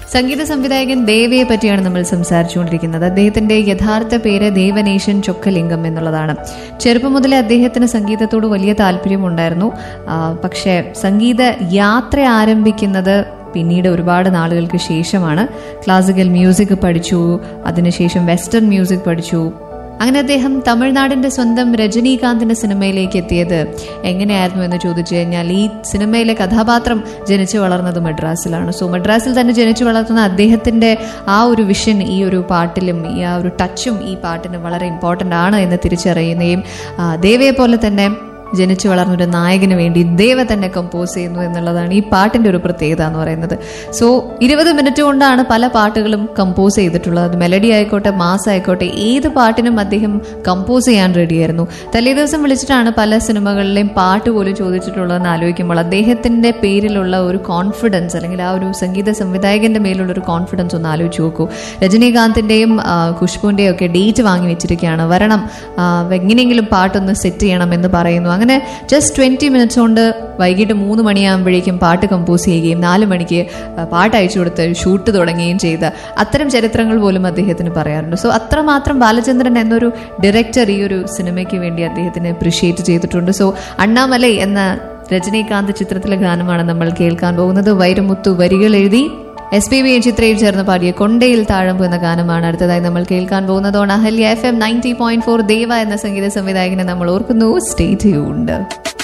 സംഗീത സംവിധായകൻ ദേവയെ പറ്റിയാണ് നമ്മൾ സംസാരിച്ചുകൊണ്ടിരിക്കുന്നത് അദ്ദേഹത്തിന്റെ യഥാർത്ഥ പേര് ദേവനേശൻ ചൊക്കലിംഗം എന്നുള്ളതാണ് ചെറുപ്പം മുതലേ അദ്ദേഹത്തിന് സംഗീതത്തോട് വലിയ താല്പര്യമുണ്ടായിരുന്നു ആ, പക്ഷേ സംഗീത യാത്ര ആരംഭിക്കുന്നത് പിന്നീട് ഒരുപാട് നാളുകൾക്ക് ശേഷമാണ് ക്ലാസിക്കൽ മ്യൂസിക് പഠിച്ചു അതിനുശേഷം വെസ്റ്റേൺ മ്യൂസിക് പഠിച്ചു അങ്ങനെ അദ്ദേഹം തമിഴ്നാടിന്റെ സ്വന്തം രജനീകാന്തിന്റെ സിനിമയിലേക്ക് എത്തിയത് എങ്ങനെയായിരുന്നു എന്ന് ചോദിച്ചു കഴിഞ്ഞാൽ ഈ സിനിമയിലെ കഥാപാത്രം ജനിച്ചു വളർന്നത് മദ്രാസിലാണ് സോ മദ്രാസിൽ തന്നെ ജനിച്ചു വളർത്തുന്ന അദ്ദേഹത്തിന്റെ ആ ഒരു വിഷൻ ഈ ഒരു പാട്ടിലും ഈ ആ ഒരു ടച്ചും ഈ പാട്ടിന് വളരെ ഇമ്പോർട്ടൻ്റ് ആണ് എന്ന് തിരിച്ചറിയുകയും ആ, ദേവയെ പോലെ തന്നെ ജനിച്ചു വളർന്നൊരു നായകന് വേണ്ടി ദേവ തന്നെ കമ്പോസ് ചെയ്യുന്നു എന്നുള്ളതാണ് ഈ പാട്ടിന്റെ ഒരു പ്രത്യേകത എന്ന് പറയുന്നത് സോ ഇരുപത് മിനിറ്റ് കൊണ്ടാണ് പല പാട്ടുകളും കമ്പോസ് ചെയ്തിട്ടുള്ളത് അത് മെലഡി ആയിക്കോട്ടെ മാസ് ആയിക്കോട്ടെ ഏത് പാട്ടിനും അദ്ദേഹം കമ്പോസ് ചെയ്യാൻ റെഡിയായിരുന്നു തലേ ദിവസം വിളിച്ചിട്ടാണ് പല സിനിമകളിലെയും പാട്ട് പോലും ചോദിച്ചിട്ടുള്ളതെന്ന് ആലോചിക്കുമ്പോൾ അദ്ദേഹത്തിന്റെ പേരിലുള്ള ഒരു കോൺഫിഡൻസ് അല്ലെങ്കിൽ ആ ഒരു സംഗീത സംവിധായകന്റെ മേലുള്ള ഒരു കോൺഫിഡൻസ് ഒന്ന് ആലോചിച്ച് നോക്കൂ രജനീകാന്തിന്റെയും ആ, ഖുഷ്ബുവിന്റെയും ഒക്കെ ഡേറ്റ് വാങ്ങി വെച്ചിരിക്കുകയാണ് വരണം ആ, എങ്ങനെയെങ്കിലും പാട്ടൊന്ന് സെറ്റ് ചെയ്യണം എന്ന് പറയുന്നു അങ്ങനെ ജസ്റ്റ് ട്വന്റി മിനിറ്റ്സ് കൊണ്ട് വൈകിട്ട് മൂന്ന് മണിയാകുമ്പോഴേക്കും പാട്ട് കമ്പോസ് ചെയ്യുകയും നാല് മണിക്ക് ആ, പാട്ട് അയച്ചു കൊടുത്ത് ഷൂട്ട് തുടങ്ങുകയും ചെയ്ത അത്തരം ചരിത്രങ്ങൾ പോലും അദ്ദേഹത്തിന് പറയാറുണ്ട് സോ അത്രമാത്രം ബാലചന്ദ്രൻ എന്നൊരു ഡയറക്ടർ ഈ ഒരു സിനിമയ്ക്ക് വേണ്ടി അദ്ദേഹത്തിന് അപ്രിഷിയേറ്റ് ചെയ്തിട്ടുണ്ട് സോ അണ്ണാമലൈ എന്ന രജനീകാന്ത് ചിത്രത്തിലെ ഗാനമാണ് നമ്മൾ കേൾക്കാൻ പോകുന്നത് വൈരമുത്തു വരികൾ എഴുതി എസ് പി ബി ചിത്രയിൽ ചേർന്ന് പാടിയ കൊണ്ടയിൽ താഴമ്പു എന്ന ഗാനമാണ് അടുത്തതായി നമ്മൾ കേൾക്കാൻ പോകുന്നത് on Ahalya F M ninety point four Deva എന്ന സംഗീത സംവിധായകനെ നമ്മൾ ഓർക്കുന്നു സ്റ്റേ ട്യൂൺഡ്